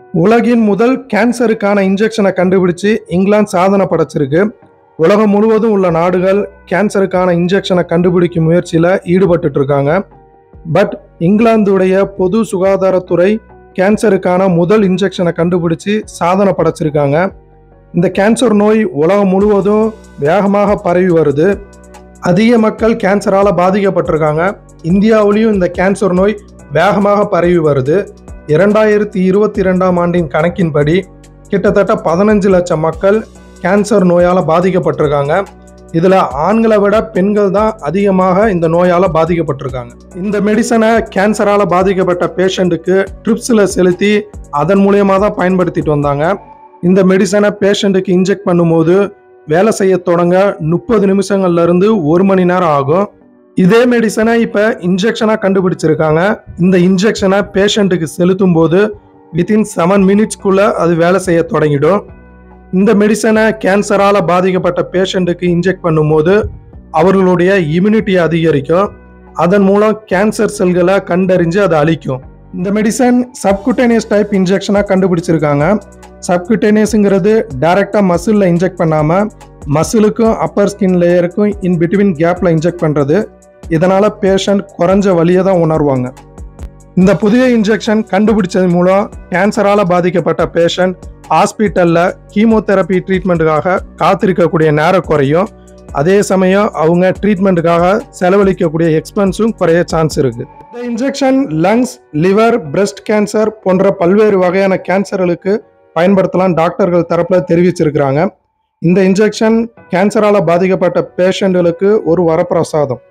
உலகின் முதல் கேன்சருக்கான இன்ஜெக்ஷனை கண்டுபிடிச்சு இங்கிலாந்து சாதனை படைச்சிருக்கு உலகம் முழுவதும் உள்ள நாடுகள் கேன்சருக்கான இன்ஜெக்ஷனை கண்டுபிடிக்கும் முயற்சியில் ஈடுபட்டுட்டு இருக்காங்க பட் இங்கிலாந்துடைய பொது சுகாதாரத்துறை கேன்சருக்கான முதல் இன்ஜெக்ஷனை கண்டுபிடிச்சு சாதனை படைச்சிருக்காங்க இந்த கேன்சர் நோய் உலகம் முழுவதும் வேகமாக பரவி வருது அதிக மக்கள் கேன்சரால் பாதிக்கப்பட்டிருக்காங்க இந்தியாவிலையும் இந்த கேன்சர் நோய் வேகமாக பரவி வருது இரண்டாயிரத்தி இருபத்தி ரெண்டாம் ஆண்டின் கணக்கின்படி கிட்டத்தட்ட பதினஞ்சு லட்சம் மக்கள் கேன்சர் நோயால் பாதிக்கப்பட்டிருக்காங்க இதில் ஆண்களை விட பெண்கள் தான் அதிகமாக இந்த நோயால் பாதிக்கப்பட்டிருக்காங்க இந்த மெடிசனை கேன்சரால் பாதிக்கப்பட்ட பேஷண்ட்டுக்கு ட்ரிப்ஸில் செலுத்தி அதன் மூலியமாக தான் பயன்படுத்திட்டு வந்தாங்க இந்த மெடிசனை பேஷண்ட்டுக்கு இன்ஜெக்ட் பண்ணும்போது வேலை செய்ய தொடங்க முப்பது நிமிஷங்கள்ல இருந்து ஒரு மணி நேரம் ஆகும் இதே மெடிசனை இப்போ இன்ஜெக்ஷனாக கண்டுபிடிச்சிருக்காங்க இந்த இன்ஜெக்ஷனை பேஷண்ட்டுக்கு செலுத்தும் போது வித்தின் செவன் மினிட்ஸ்க்குள்ள அது வேலை செய்ய தொடங்கிடும் இந்த மெடிசனை கேன்சரால் பாதிக்கப்பட்ட பேஷண்ட்டுக்கு இன்ஜெக்ட் பண்ணும்போது அவர்களுடைய இம்யூனிட்டி அதிகரிக்கும் அதன் மூலம் கேன்சர் செல்களை கண்டறிஞ்சு அதை அழிக்கும் இந்த மெடிசன் சப்குட்டேனியஸ் டைப் இன்ஜெக்ஷனாக கண்டுபிடிச்சிருக்காங்க சப்குட்டேனியஸுங்கிறது டைரெக்டாக மசிலில் இன்ஜெக்ட் பண்ணாமல் மசிலுக்கும் அப்பர் ஸ்கின் லேயருக்கும் இன் பிட்வீன் கேப்பில் இன்ஜெக்ட் பண்ணுறது இதனால் பேஷண்ட் குறைஞ்ச வலியை தான் உணர்வாங்க இந்த புதிய இன்ஜெக்ஷன் கண்டுபிடிச்சது மூலம் கேன்சரால் பாதிக்கப்பட்ட பேஷண்ட் ஹாஸ்பிட்டலில் கீமோதெரப்பி ட்ரீட்மெண்ட்டுக்காக காத்திருக்கக்கூடிய நேரம் குறையும் அதே சமயம் அவங்க ட்ரீட்மெண்ட்டுக்காக செலவழிக்கக்கூடிய எக்ஸ்பென்ஸும் குறைய சான்ஸ் இருக்கு இந்த injection lungs liver breast cancer போன்ற பல்வேறு வகையான கேன்சர்களுக்கு பயன்படுத்தலாம் டாக்டர்கள் தரப்பில் தெரிவிச்சிருக்கிறாங்க இந்த இன்ஜெக்ஷன் கேன்சரால் பாதிக்கப்பட்ட பேஷண்ட்களுக்கு ஒரு வரப்பிரசாதம்